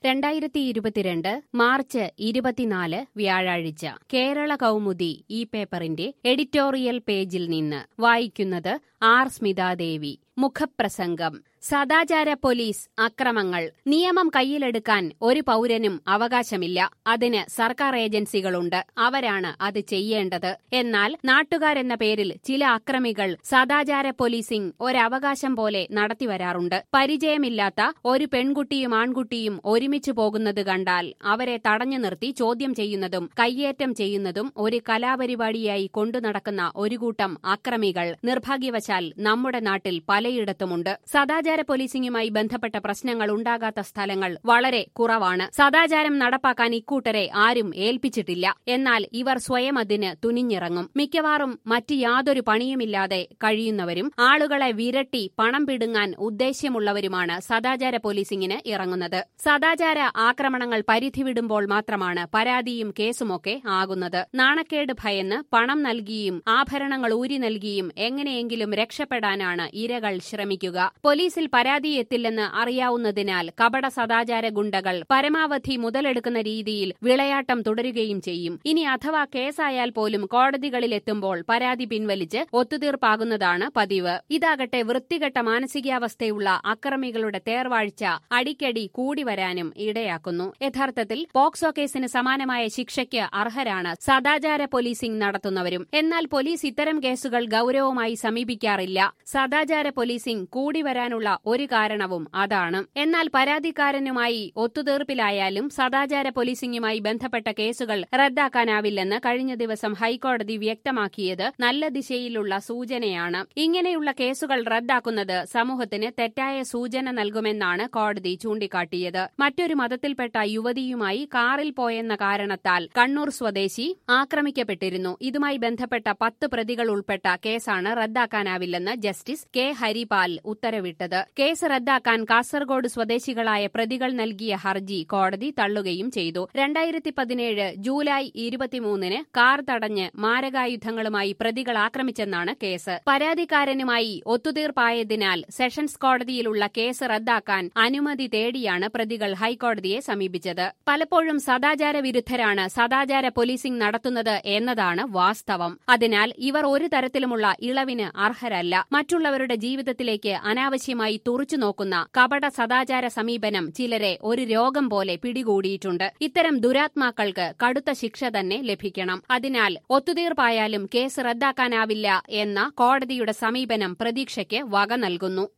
രണ്ടായിരത്തി ഇരുപത്തിരണ്ട് മാർച്ച് ഇരുപത്തിനാല് വ്യാഴാഴ്ച കേരള കൗമുദി ഈ പേപ്പറിന്റെ എഡിറ്റോറിയൽ പേജിൽ നിന്ന് വായിക്കുന്നത് ആർ സ്മിതാദേവി മുഖപ്രസംഗം സദാചാര പോലീസ് അക്രമങ്ങൾ നിയമം കയ്യിലെടുക്കാൻ ഒരു പൗരനും അവകാശമില്ല അതിന് സർക്കാർ ഏജൻസികളുണ്ട് അവരാണ് അത് ചെയ്യേണ്ടത് എന്നാൽ നാട്ടുകാരെന്ന പേരിൽ ചില അക്രമികൾ സദാചാര പോലീസിംഗ് ഒരവകാശം പോലെ നടത്തിവരാറുണ്ട് പരിചയമില്ലാത്ത ഒരു പെൺകുട്ടിയും ആൺകുട്ടിയും ഒരുമിച്ചു പോകുന്നത് കണ്ടാൽ അവരെ തടഞ്ഞു നിർത്തി ചോദ്യം ചെയ്യുന്നതും കയ്യേറ്റം ചെയ്യുന്നതും ഒരു കലാപരിപാടിയായി കൊണ്ടുനടക്കുന്ന ഒരു കൂട്ടം അക്രമികൾ നിർഭാഗ്യവശാൽ നമ്മുടെ നാട്ടിൽ പലയിടത്തുമുണ്ട് സദാചാര പോലീസിംഗുമായി ബന്ധപ്പെട്ട പ്രശ്നങ്ങൾ ഉണ്ടാകാത്ത സ്ഥലങ്ങൾ വളരെ കുറവാണ് സദാചാരം നടപ്പാക്കാൻ ഇക്കൂട്ടരെ ആരും ഏൽപ്പിച്ചിട്ടില്ല എന്നാൽ ഇവർ സ്വയം അതിന് തുനിഞ്ഞിറങ്ങും മിക്കവാറും മറ്റ് യാതൊരു പണിയുമില്ലാതെ കഴിയുന്നവരും ആളുകളെ വിരട്ടി പണം പിടുങ്ങാൻ ഉദ്ദേശ്യമുള്ളവരുമാണ് സദാചാര പോലീസിംഗിന് ഇറങ്ങുന്നത് സദാചാര ആക്രമണങ്ങൾ പരിധി വിടുമ്പോൾ മാത്രമാണ് പരാതിയും കേസുമൊക്കെ ആകുന്നത് നാണക്കേട് ഭയന്ന് പണം നൽകിയും ആഭരണങ്ങൾ ഊരി നൽകിയും എങ്ങനെയെങ്കിലും രക്ഷപ്പെടാനാണ് ഇരകൾ ശ്രമിക്കുക പോലീസിൽ പരാതി എത്തില്ലെന്ന് അറിയാവുന്നതിനാൽ കപട സദാചാര ഗുണ്ടകൾ പരമാവധി മുതലെടുക്കുന്ന രീതിയിൽ വിളയാട്ടം തുടരുകയും ചെയ്യും ഇനി അഥവാ കേസായാൽ പോലും കോടതികളിലെത്തുമ്പോൾ പരാതി പിൻവലിച്ച് ഒത്തുതീർപ്പാകുന്നതാണ് പതിവ് ഇതാകട്ടെ വൃത്തികെട്ട മാനസികാവസ്ഥയുള്ള അക്രമികളുടെ തേർവാഴ്ച അടിക്കടി കൂടി വരാനും ഇടയാക്കുന്നു യഥാർത്ഥത്തിൽ പോക്സോ കേസിന് സമാനമായ ശിക്ഷയ്ക്ക് അർഹരാണ് സദാചാര പോലീസിംഗ് നടത്തുന്നവരും എന്നാൽ പോലീസ് ഇത്തരം കേസുകൾ ഗൌരവമായി സമീപിക്കാറില്ല സദാചാര പോലീസിംഗ് കൂടി വരാനുള്ള ഒരു കാരണവും അതാണ് എന്നാൽ പരാതിക്കാരനുമായി ഒത്തുതീർപ്പിലായാലും സദാചാര പോലീസിംഗുമായി ബന്ധപ്പെട്ട കേസുകൾ റദ്ദാക്കാനാവില്ലെന്ന് കഴിഞ്ഞ ദിവസം ഹൈക്കോടതി വ്യക്തമാക്കിയത് നല്ല ദിശയിലുള്ള സൂചനയാണ് ഇങ്ങനെയുള്ള കേസുകൾ റദ്ദാക്കുന്നത് സമൂഹത്തിന് തെറ്റായ സൂചന നൽകുമെന്നാണ് കോടതി ചൂണ്ടിക്കാട്ടിയത് മറ്റൊരു മതത്തിൽപ്പെട്ട യുവതിയുമായി കാറിൽ പോയെന്ന കാരണത്താൽ കണ്ണൂർ സ്വദേശി ആക്രമിക്കപ്പെട്ടിരുന്നു ഇതുമായി ബന്ധപ്പെട്ട പത്ത് പ്രതികൾ ഉൾപ്പെട്ട കേസാണ് റദ്ദാക്കാനാവില്ലെന്ന് ജസ്റ്റിസ് കെ ഹരിപാൽ ഉത്തരവിട്ടത് കേസ് റദ്ദാക്കാൻ കാസർഗോഡ് സ്വദേശികളായ പ്രതികൾ നൽകിയ ഹർജി കോടതി തള്ളുകയും ചെയ്തു രണ്ടായിരത്തി പതിനേഴ് ജൂലൈ ഇരുപത്തിമൂന്നിന് കാർ തടഞ്ഞ് മാരകായുധങ്ങളുമായി പ്രതികൾ ആക്രമിച്ചെന്നാണ് കേസ് പരാതിക്കാരനുമായി ഒത്തുതീർപ്പായതിനാൽ സെഷൻസ് കോടതിയിലുള്ള കേസ് റദ്ദാക്കാൻ അനുമതി തേടിയാണ് പ്രതികൾ ഹൈക്കോടതിയെ സമീപിച്ചത് പലപ്പോഴും സദാചാര വിരുദ്ധരാണ് സദാചാര പോലീസിംഗ് നടത്തുന്നത് എന്നതാണ് വാസ്തവം അതിനാൽ ഇവർ ഒരു തരത്തിലുമുള്ള ഇളവിന് അർഹരല്ല മറ്റുള്ളവരുടെ ജീവിതത്തിലേക്ക് അനാവശ്യമായി തുറച്ചു നോക്കുന്ന കപട സദാചാര സമീപനം ചിലരെ ഒരു രോഗം പോലെ പിടികൂടിയിട്ടുണ്ട് ഇത്തരം ദുരാത്മാക്കൾക്ക് കടുത്ത ശിക്ഷ തന്നെ ലഭിക്കണം അതിനാൽ ഒത്തുതീർപ്പായാലും കേസ് റദ്ദാക്കാനാവില്ല എന്ന കോടതിയുടെ സമീപനം പ്രതീക്ഷയ്ക്ക് വക നൽകുന്നു